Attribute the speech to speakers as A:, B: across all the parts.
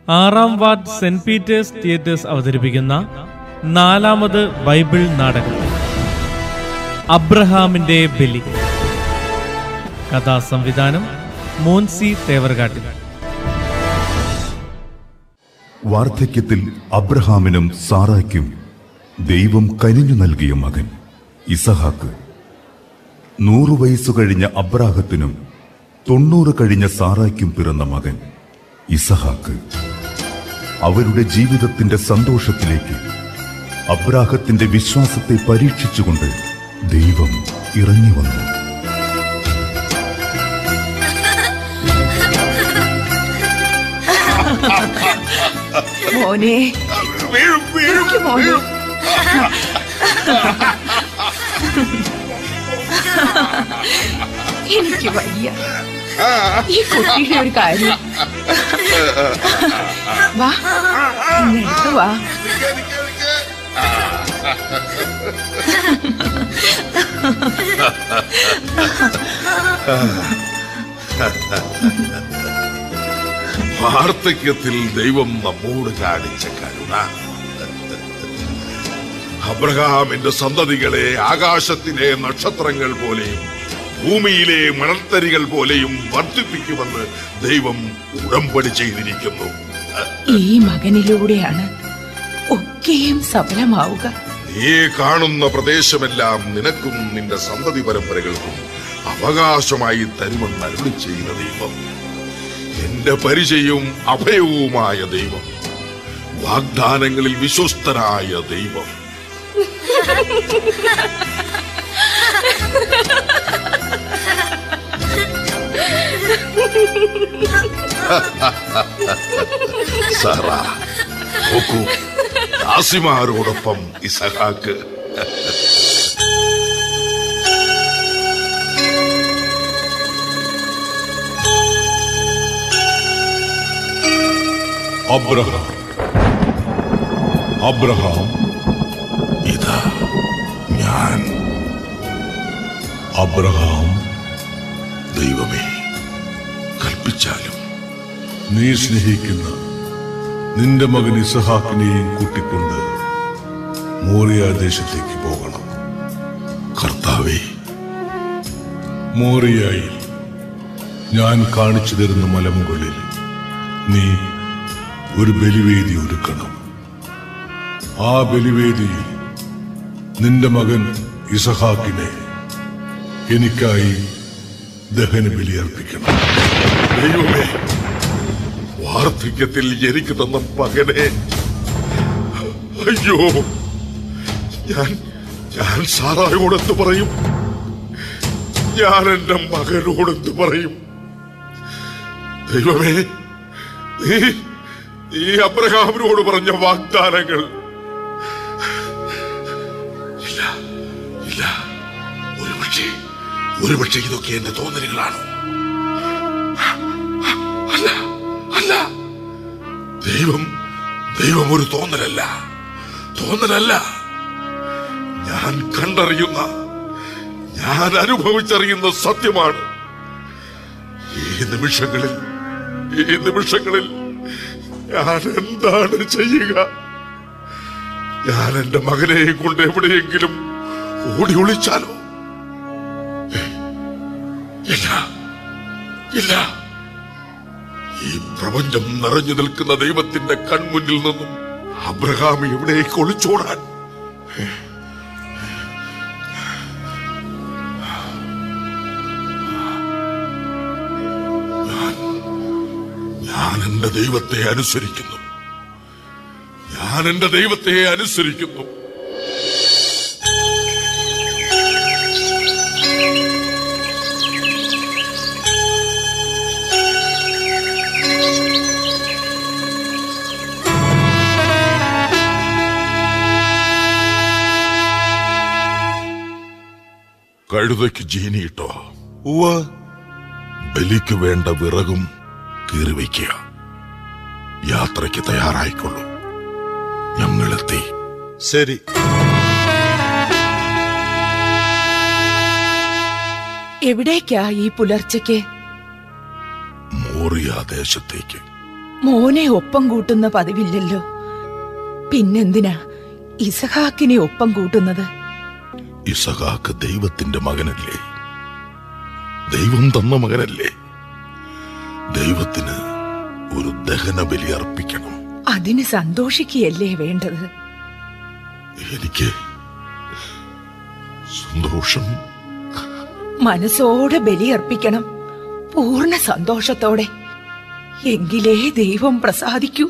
A: ആറാം ward saint Peter's theatres അവതരിപ്പിക്കുന്ന നാലാമത് ബൈബിൾ നാടകം അബ്രഹാമിന്റെ ബലി കഥാസംവിധാനം മോൻസി തേവർകാട്ടിൽ
B: വാർദ്ധക്യത്തിൽ അബ്രഹാമിനും സാറായ്ക്കും ദൈവം കനിഞ്ഞു നൽകിയ മകൻ ഇസഹാക്ക് നൂറു വയസ്സു കഴിഞ്ഞ അബ്രാഹത്തിനും തൊണ്ണൂറ് കഴിഞ്ഞ സാറായ്ക്കും പിറന്ന മകൻ ഇസഹാക്ക് അവരുടെ ജീവിതത്തിന്റെ സന്തോഷത്തിലേക്ക് അബ്രാഹത്തിന്റെ വിശ്വാസത്തെ പരീക്ഷിച്ചുകൊണ്ട് ദൈവം ഇറങ്ങി വന്നു
C: മോനെ
D: വീഴും വീഴും
C: എനിക്ക് മോനെ എനിക്ക് വയ്യ ഈ കുട്ടിയുടെ ഒരു കാര്യം വാ ഇങ്ങോട്ട് വാ
D: വാർദ്ധക്യത്തിൽ ദൈവം നമ്മോട് കാണിച്ച കരുണ അബ്രഹാമിന്റെ സന്തതികളെ ആകാശത്തിലെ നക്ഷത്രങ്ങൾ പോലെയും ഭൂമിയിലെ മണൽത്തരികൾ പോലെയും വർദ്ധിപ്പിക്കുമെന്ന് ദൈവം ഉടമ്പടി ചെയ്തിരിക്കുന്നു
C: ഈ മകനിലൂടെയാണ് ഒക്കെയും സഫലമാവുക
D: നീ കാണുന്ന പ്രദേശമെല്ലാം നിനക്കും നിന്റെ സന്തതി പരമ്പരകൾക്കും അവകാശമായി തരുമെന്ന് അരുളി ചെയ്യുന്ന ദൈവം എന്റെ പരിചയവും അഭയവുമായ ദൈവം വാഗ്ദാനങ്ങളിൽ വിശ്വസ്തനായ ദൈവം സാറ നോക്കൂ ദാസിമാരോടൊപ്പം ഇസഹാക്ക്
E: അബ്രഹാം അബ്രഹാം
D: ഇതാ ഞാൻ
E: അബ്രഹാം
D: ദൈവമേ കൽപ്പിച്ചാലും
E: നീ സ്നേഹിക്കുന്ന നിന്റെ മകൻ ഇസഹാക്കിനെയും കൂട്ടിക്കൊണ്ട് മോറിയ ദേശത്തേക്ക് പോകണം
D: കർത്താവേ
E: മോറിയായിൽ ഞാൻ കാണിച്ചു തരുന്ന മലമുകളിൽ നീ ഒരു ബലിവേദി ഒരുക്കണം ആ ബലിവേദിയിൽ നിന്റെ മകൻ ഇസഹാക്കിനെ എനിക്കായി ദഹന ബലിയർപ്പിക്കണം
D: ദൈവമേ വാർദ്ധക്യത്തിൽ എനിക്ക് തന്ന മകനെ അയ്യോ ഞാൻ ഞാൻ സാറായോടെന്ത് പറയും ഞാൻ എന്റെ മകനോടെന്ത് പറയും ദൈവമേ നീ നീ അബ്രഹാമിനോട് പറഞ്ഞ വാഗ്ദാനങ്ങൾ ഇല്ല ഇല്ല ഒരുപക്ഷെ ഒരുപക്ഷെ ഇതൊക്കെ എന്റെ തോന്നലുകളാണ് അല്ല അല്ല ദൈവം ദൈവം ഒരു തോന്നലല്ല തോന്നലല്ല ഞാൻ കണ്ടറിയുന്ന ഞാൻ അനുഭവിച്ചറിയുന്ന സത്യമാണ് ഈ നിമിഷങ്ങളിൽ ഈ നിമിഷങ്ങളിൽ ഞാൻ എന്താണ് ചെയ്യുക ഞാൻ എന്റെ മകനെ കൊണ്ട് എവിടെയെങ്കിലും ഓടി ഒളിച്ചാലോ ഇല്ല ഇല്ല ഈ പ്രപഞ്ചം നിറഞ്ഞു നിൽക്കുന്ന ദൈവത്തിന്റെ കൺമുന്നിൽ നിന്നും അബ്രഹാം എവിടേക്ക് ഒളിച്ചോടാൻ ഞാൻ- ഞാൻ എന്റെ ദൈവത്തെ അനുസരിക്കുന്നു ഞാൻ എന്റെ ദൈവത്തെ അനുസരിക്കുന്നു കഴുതയ്ക്ക് ജീനിയിട്ടോ ഉവ്വ് ബലിക്ക് വേണ്ട വിറകും കീറിവയ്ക്കുക യാത്രയ്ക്ക് തയ്യാറായിക്കൊള്ളൂ ഞങ്ങളെത്തി
E: ശരി
C: എവിടേക്കാ ഈ പുലർച്ചയ്ക്ക്
D: മോറിയ ദേശത്തേക്ക്
F: മോനെ ഒപ്പം കൂട്ടുന്ന പതിവില്ലല്ലോ പിന്നെന്തിനാ ഇസഹാക്കിനെ ഒപ്പം കൂട്ടുന്നത്
D: ഇസഹാക്ക് ദൈവത്തിന്റെ മകനല്ലേ ദൈവം തന്ന മകനല്ലേ ദൈവത്തിന് ഒരു ദഹന ബലി അർപ്പിക്കണം
F: അതിന് സന്തോഷിക്കുകയല്ലേ വേണ്ടത്
D: എനിക്ക് സന്തോഷം
F: മനസ്സോടെ ബലിയർപ്പിക്കണം പൂർണ്ണ സന്തോഷത്തോടെ എങ്കിലേ ദൈവം പ്രസാദിക്കൂ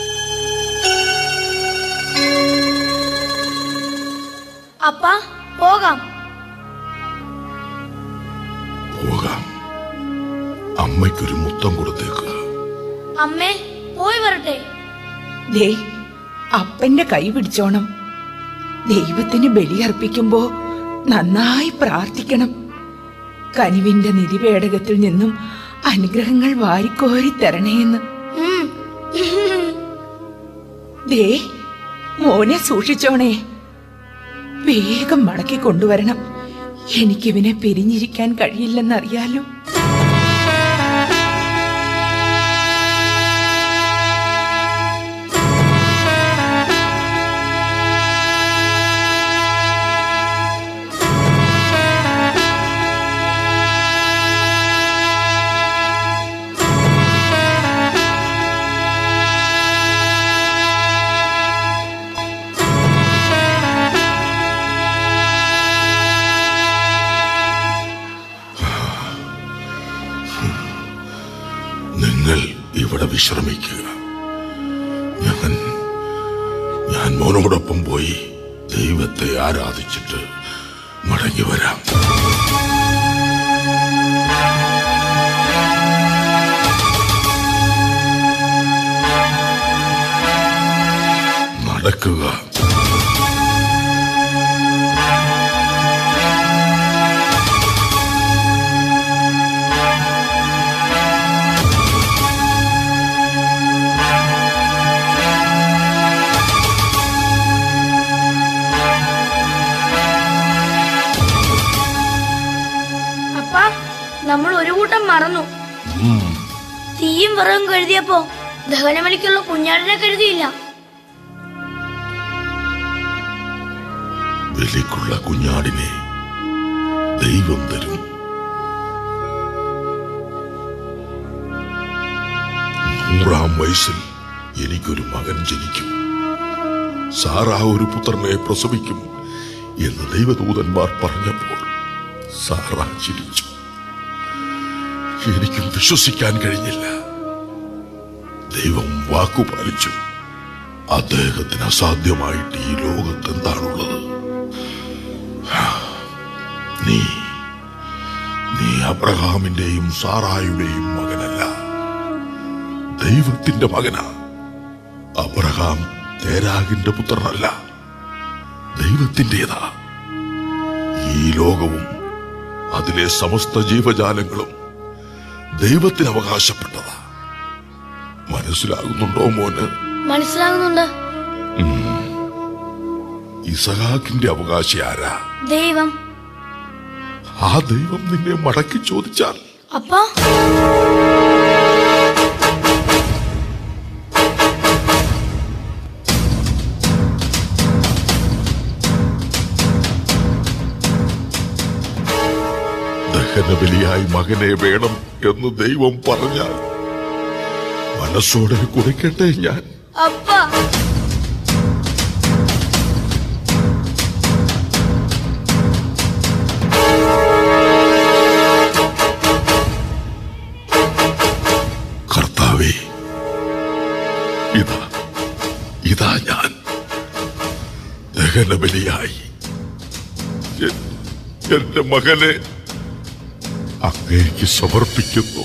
G: അപ്പ പോകാം
D: പോകാം അമ്മയ്ക്കൊരു മുത്തം കൊടുത്തേക്കുക
G: അമ്മേ പോയി വരട്ടെ
F: ദേ അപ്പന്റെ കൈ പിടിച്ചോണം ദൈവത്തിന് ബലിയർപ്പിക്കുമ്പോ നന്നായി പ്രാർത്ഥിക്കണം കനിവിന്റെ നിധിപേടകത്തിൽ നിന്നും അനുഗ്രഹങ്ങൾ വാരിക്കോരി തരണേന്ന്
G: ഉം.
F: ദേ മോനെ സൂക്ഷിച്ചോണേ വേഗം മടക്കി കൊണ്ടുവരണം എനിക്കിവനെ പിരിഞ്ഞിരിക്കാൻ കഴിയില്ലെന്നറിയാലോ
D: നിങ്ങൾ ഇവിടെ വിശ്രമിക്കുക ഞാൻ ഞാൻ മോനോടൊപ്പം പോയി ദൈവത്തെ ആരാധിച്ചിട്ട് മടങ്ങി വരാം നടക്കുക
G: അപ്പ നമ്മൾ ഒരു കൂട്ടം മറന്നു തീയും വിറകും കരുതിയപ്പോ ദഹനമലിക്കുള്ള കുഞ്ഞാടിനെ കരുതിയില്ല
D: ബലിക്കുള്ള കുഞ്ഞാടിനെ ദൈവം തരും നൂറാം വയസ്സിൽ എനിക്കൊരു മകൻ ജനിക്കും സാറാ ഒരു പുത്രനെ പ്രസവിക്കും എന്ന് ദൈവദൂതന്മാർ പറഞ്ഞപ്പോൾ സാറ ചിരിച്ചു എനിക്കും വിശ്വസിക്കാൻ കഴിഞ്ഞില്ല ദൈവം വാക്കുപാലിച്ചു അദ്ദേഹത്തിന് അസാധ്യമായിട്ട് ഈ ലോകത്ത് എന്താണുള്ളത് നീ നീ അബ്രഹാമിന്റെയും സാറായുടെയും മകനല്ല ദൈവത്തിന്റെ മകനാ അബ്രഹാം തേരാഗിന്റെ പുത്രനല്ല ദൈവത്തിൻ്റെതാ ഈ ലോകവും അതിലെ സമസ്ത ജീവജാലങ്ങളും ദൈവത്തിന് അവകാശപ്പെട്ടതാ മനസ്സിലാകുന്നുണ്ടോ മോന്
G: മനസ്സിലാകുന്നുണ്ട്
D: ഇസഹാക്കിന്റെ അവകാശി ആരാ
G: ദൈവം
D: ആ ദൈവം നിന്നെ മടക്കി ചോദിച്ചാൽ
G: അപ്പ
D: ദഹനബലിയായി മകനെ വേണം എന്ന് ദൈവം പറഞ്ഞാൽ മനസ്സോടെ കുറിക്കട്ടെ ഞാൻ
G: അപ്പ
D: കർത്താവേ ഇതാ ഇതാ ഞാൻ ദഹനബലിയായി എൻ- എന്റെ മകനെ അങ്ങേക്ക് സമർപ്പിക്കുന്നു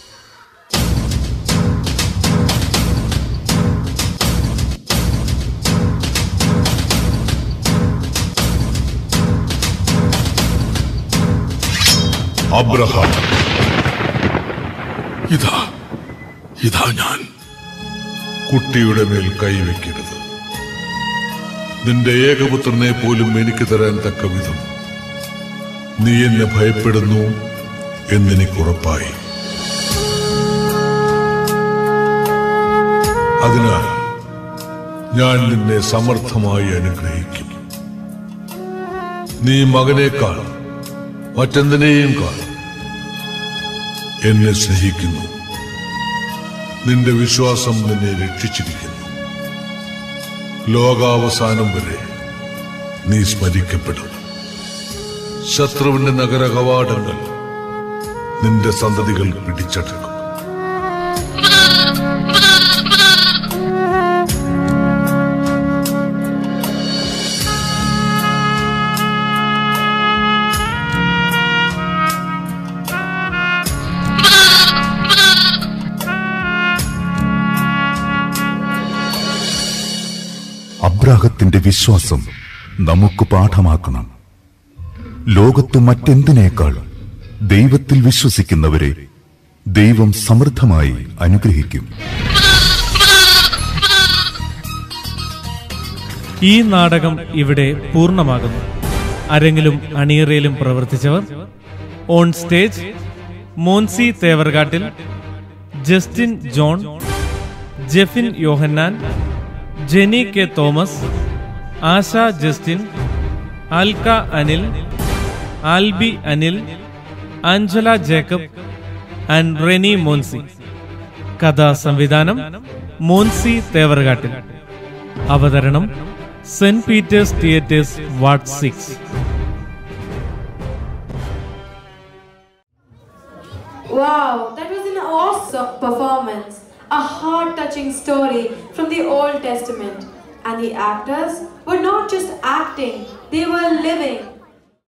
E: അബ്രഹാം
D: ഇതാ ഇതാ ഞാൻ
E: കുട്ടിയുടെ മേൽ കൈവയ്ക്കരുത് നിന്റെ ഏകപുത്രനെ പോലും എനിക്ക് തരാൻ തക്ക വിധം നീ എന്നെ ഭയപ്പെടുന്നു എന്നെനിക്ക് ഉറപ്പായി അതിനാൽ ഞാൻ നിന്നെ സമർത്ഥമായി അനുഗ്രഹിക്കും നീ മകനേക്കാൾ മറ്റെന്തിനേയും കാൾ എന്നെ സ്നേഹിക്കുന്നു നിന്റെ വിശ്വാസം നിന്നെ രക്ഷിച്ചിരിക്കുന്നു ലോകാവസാനം വരെ നീ സ്മരിക്കപ്പെടും ശത്രുവിന്റെ നഗര കവാടങ്ങൾ നിന്റെ സന്തതികൾ പിടിച്ചടക്കും
B: അബ്രാഹത്തിന്റെ വിശ്വാസം നമുക്ക് പാഠമാക്കണം ലോകത്ത് മറ്റെന്തിനേക്കാൾ ദൈവത്തിൽ വിശ്വസിക്കുന്നവരെ ദൈവം സമൃദ്ധമായി അനുഗ്രഹിക്കും
A: ഈ നാടകം ഇവിടെ പൂർണ്ണമാകുന്നു അരങ്ങിലും അണിയറയിലും പ്രവർത്തിച്ചവർ on stage Monsy Thevarkattil Justin John Jeffin Yohannan Jeni K Thomas Asha Justin Alka Anil Alby Anil Angela Jacob and Reni Monsy കഥാ സംവിധാനം മോൻസി തേവർകാട്ടിൽ അവതരണം Saint Peter's Theatres ward six
H: Wow, that was an awesome performance. A heart touching story from the Old Testament. And the actors were not just acting, they were living